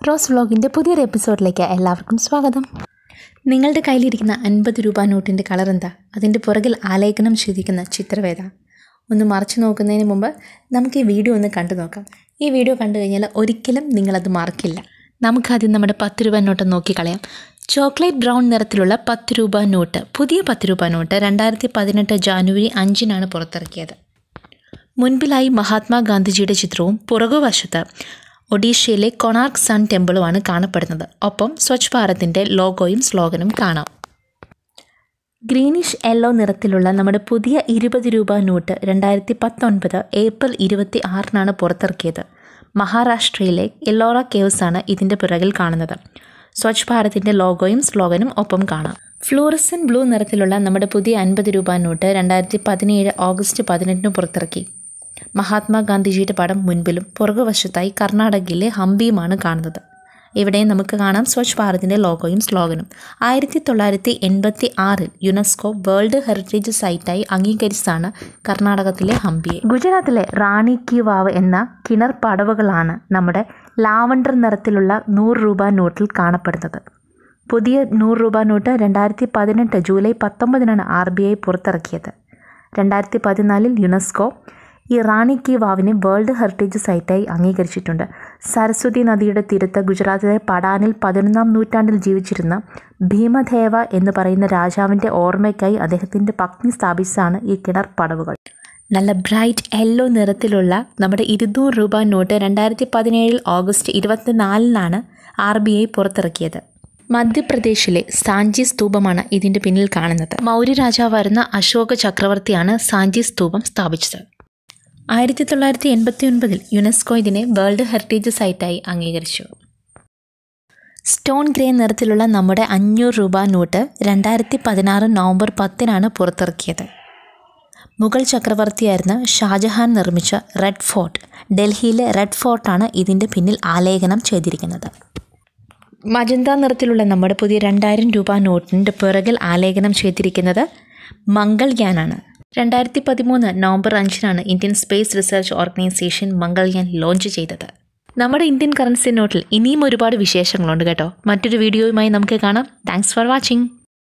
rose വ്ലോഗിൻ്റെ പുതിയൊരു എപ്പിസോഡിലേക്ക് എല്ലാവർക്കും സ്വാഗതം നിങ്ങളുടെ കയ്യിലിരിക്കുന്ന അൻപത് രൂപ നോട്ടിൻ്റെ കളർ എന്താ അതിൻ്റെ പുറകിൽ ആലേഖനം ചെയ്തിരിക്കുന്ന ചിത്രവേദ ഒന്ന് മറച്ചു നോക്കുന്നതിന് മുമ്പ് നമുക്ക് ഈ വീഡിയോ ഒന്ന് കണ്ടു നോക്കാം ഈ വീഡിയോ കണ്ടു കഴിഞ്ഞാൽ ഒരിക്കലും നിങ്ങളത് മറക്കില്ല നമുക്കാദ്യം നമ്മുടെ പത്ത് രൂപ നോട്ട് നോക്കിക്കളയാം ചോക്ലേറ്റ് ബ്രൗൺ നിറത്തിലുള്ള പത്ത് രൂപ നോട്ട് പുതിയ പത്ത് രൂപ നോട്ട് രണ്ടായിരത്തി പതിനെട്ട് ജാനുവരി അഞ്ചിനാണ് പുറത്തിറക്കിയത് മുൻപിലായി മഹാത്മാഗാന്ധിജിയുടെ ചിത്രവും പുറകുവശത്ത് ഒഡീഷയിലെ കൊണാർക്ക് സൺ ടെമ്പിളുമാണ് കാണപ്പെടുന്നത് ഒപ്പം സ്വച്ഛ് ഭാരതിൻ്റെ ലോഗോയും സ്ലോഗനും കാണാം ഗ്രീനിഷ് യെല്ലോ നിറത്തിലുള്ള നമ്മുടെ പുതിയ ഇരുപത് രൂപ നോട്ട് രണ്ടായിരത്തി പത്തൊൻപത് ഏപ്രിൽ ഇരുപത്തി ആറിനാണ് പുറത്തിറക്കിയത് മഹാരാഷ്ട്രയിലെ എല്ലോറ കേവ്സ് ആണ് ഇതിൻ്റെ പിറകിൽ കാണുന്നത് സ്വച്ഛ് ഭാരതിൻ്റെ ലോഗോയും സ്ലോഗനും ഒപ്പം കാണാം ഫ്ലൂറസൻ ബ്ലൂ നിറത്തിലുള്ള നമ്മുടെ പുതിയ അൻപത് രൂപ നോട്ട് രണ്ടായിരത്തി പതിനേഴ് ഓഗസ്റ്റ് പതിനെട്ടിന് പുറത്തിറക്കി മഹാത്മാഗാന്ധിജിയുടെ പടം മുൻപിലും പുറകുവശത്തായി കർണാടകയിലെ ഹംപിയുമാണ് കാണുന്നത് ഇവിടെയും നമുക്ക് കാണാം സ്വച്ഛ് ഭാരതിൻ്റെ ലോഗോയും സ്ലോഗനും ആയിരത്തി തൊള്ളായിരത്തി എൺപത്തി ആറിൽ യുനെസ്കോ വേൾഡ് ഹെറിറ്റേജ് സൈറ്റായി അംഗീകരിച്ചതാണ് കർണാടകത്തിലെ ഹംപിയെ ഗുജറാത്തിലെ റാണി കി വാവ് എന്ന കിണർ പടവുകളാണ് നമ്മുടെ ലാവണ്ടർ നിറത്തിലുള്ള നൂറ് രൂപ നോട്ടിൽ കാണപ്പെടുന്നത് പുതിയ നൂറ് രൂപ നോട്ട് രണ്ടായിരത്തി പതിനെട്ട് ജൂലൈ പത്തൊമ്പതിനാണ് ആർ ബി ഐ പുറത്തിറക്കിയത് രണ്ടായിരത്തി പതിനാലിൽ യുനെസ്കോ ഈ റാണി കി വാവിനെ വേൾഡ് ഹെറിറ്റേജ് സൈറ്റായി അംഗീകരിച്ചിട്ടുണ്ട് സരസ്വതി നദിയുടെ തീരത്ത് ഗുജറാത്തിലെ പടാനിൽ പതിനൊന്നാം നൂറ്റാണ്ടിൽ ജീവിച്ചിരുന്ന ഭീമദേവ എന്ന് പറയുന്ന രാജാവിൻ്റെ ഓർമ്മയ്ക്കായി അദ്ദേഹത്തിൻ്റെ പത്നി സ്ഥാപിച്ചതാണ് ഈ കിണർ പടവുകൾ നല്ല ബ്രൈറ്റ് യെല്ലോ നിറത്തിലുള്ള നമ്മുടെ ഇരുന്നൂറ് രൂപ നോട്ട് രണ്ടായിരത്തി പതിനേഴിൽ ഓഗസ്റ്റ് ഇരുപത്തിനാലിനാണ് ആർ ബി ഐ പുറത്തിറക്കിയത് മധ്യപ്രദേശിലെ സാഞ്ചി സ്തൂപമാണ് ഇതിൻ്റെ പിന്നിൽ കാണുന്നത് മൗര്യ രാജാവായിരുന്ന അശോക ചക്രവർത്തിയാണ് സാഞ്ചി സ്തൂപം സ്ഥാപിച്ചത് ആയിരത്തി തൊള്ളായിരത്തി എൺപത്തി ഒൻപതിൽ യുനെസ്കോ ഇതിനെ വേൾഡ് ഹെറിറ്റേജ് സൈറ്റായി അംഗീകരിച്ചു സ്റ്റോൺ ഗ്രേ നിറത്തിലുള്ള നമ്മുടെ അഞ്ഞൂറ് രൂപ നോട്ട് രണ്ടായിരത്തി പതിനാറ് നവംബർ പത്തിനാണ് പുറത്തിറക്കിയത് മുഗൾ ചക്രവർത്തിയായിരുന്ന ഷാജഹാൻ നിർമ്മിച്ച റെഡ് ഫോർട്ട് ഡൽഹിയിലെ റെഡ് ഫോർട്ടാണ് ഇതിൻ്റെ പിന്നിൽ ആലേഖനം ചെയ്തിരിക്കുന്നത് മജന്ത നിറത്തിലുള്ള നമ്മുടെ പുതിയ രണ്ടായിരം രൂപ നോട്ടിൻ്റെ പിറകിൽ ആലേഖനം ചെയ്തിരിക്കുന്നത് മംഗൾയാനാണ് രണ്ടായിരത്തി പതിമൂന്ന് നവംബർ അഞ്ചിനാണ് Indian space research organisation Mangalyaan launch ചെയ്തത് നമ്മുടെ ഇന്ത്യൻ കറൻസി നോട്ടിൽ ഇനിയും ഒരുപാട് വിശേഷങ്ങളുണ്ട് കേട്ടോ മറ്റൊരു വീഡിയോയുമായി നമുക്ക് കാണാം താങ്ക്സ് ഫോർ വാച്ചിങ്